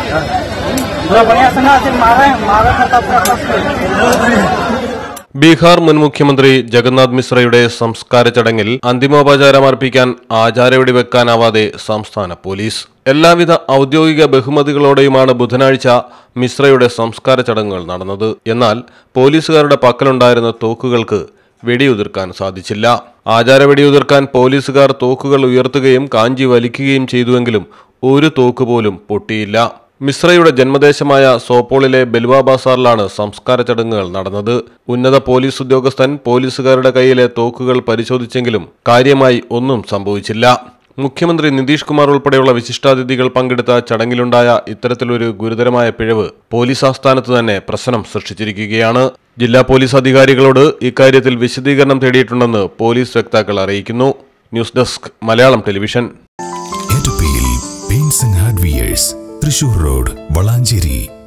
पूरा बढ़िया से ना सिर्फ मारा है मारा था तब पूरा फंस ബീഹാർ മുൻ മുഖ്യമന്ത്രി ജഗന്നാഥ് മിശ്രയുടെ സംസ്കാര ചടങ്ങിൽ അന്തിമോപചാരം അർപ്പിക്കാൻ ആചാരവെടി വെക്കാനാവാതെ സംസ്ഥാന പോലീസ് എല്ലാവിധ ഔദ്യോഗിക ബഹുമതികളോടെയുമാണ് ബുധനാഴ്ച മിശ്രയുടെ സംസ്കാര ചടങ്ങുകൾ നടന്നത് എന്നാൽ പോലീസുകാരുടെ പക്കലുണ്ടായിരുന്ന തോക്കുകൾക്ക് വെടിയുതിർക്കാൻ സാധിച്ചില്ല ആചാര വെടിയുതിർക്കാൻ പോലീസുകാർ തോക്കുകൾ ഉയർത്തുകയും കാഞ്ചി വലിക്കുകയും ചെയ്തുവെങ്കിലും ഒരു തോക്ക് പോലും പൊട്ടിയില്ല മിശ്രയുടെ ജന്മദേശമായ സോപ്പോളിലെ ബെൽവ ബാസാറിലാണ് സംസ്കാര ചടങ്ങുകൾ നടന്നത് ഉന്നത പോലീസ് ഉദ്യോഗസ്ഥൻ പോലീസുകാരുടെ കയ്യിലെ തോക്കുകൾ പരിശോധിച്ചെങ്കിലും കാര്യമായി ഒന്നും സംഭവിച്ചില്ല മുഖ്യമന്ത്രി നിതീഷ് കുമാർ ഉൾപ്പെടെയുള്ള വിശിഷ്ടാതിഥികൾ പങ്കെടുത്ത ചടങ്ങിലുണ്ടായ ഇത്തരത്തിലൊരു ഗുരുതരമായ പിഴവ് പോലീസ് ആസ്ഥാനത്ത് തന്നെ പ്രശ്നം സൃഷ്ടിച്ചിരിക്കുകയാണ് ജില്ലാ പോലീസ് അധികാരികളോട് ഇക്കാര്യത്തിൽ വിശദീകരണം തേടിയിട്ടുണ്ടെന്ന് പോലീസ് വക്താക്കൾ അറിയിക്കുന്നു ന്യൂസ് ഡെസ്ക് മലയാളം ടെലിവിഷൻ എറ്റപ്പിയിൽ paints and hardwares Thrissur road Valanchery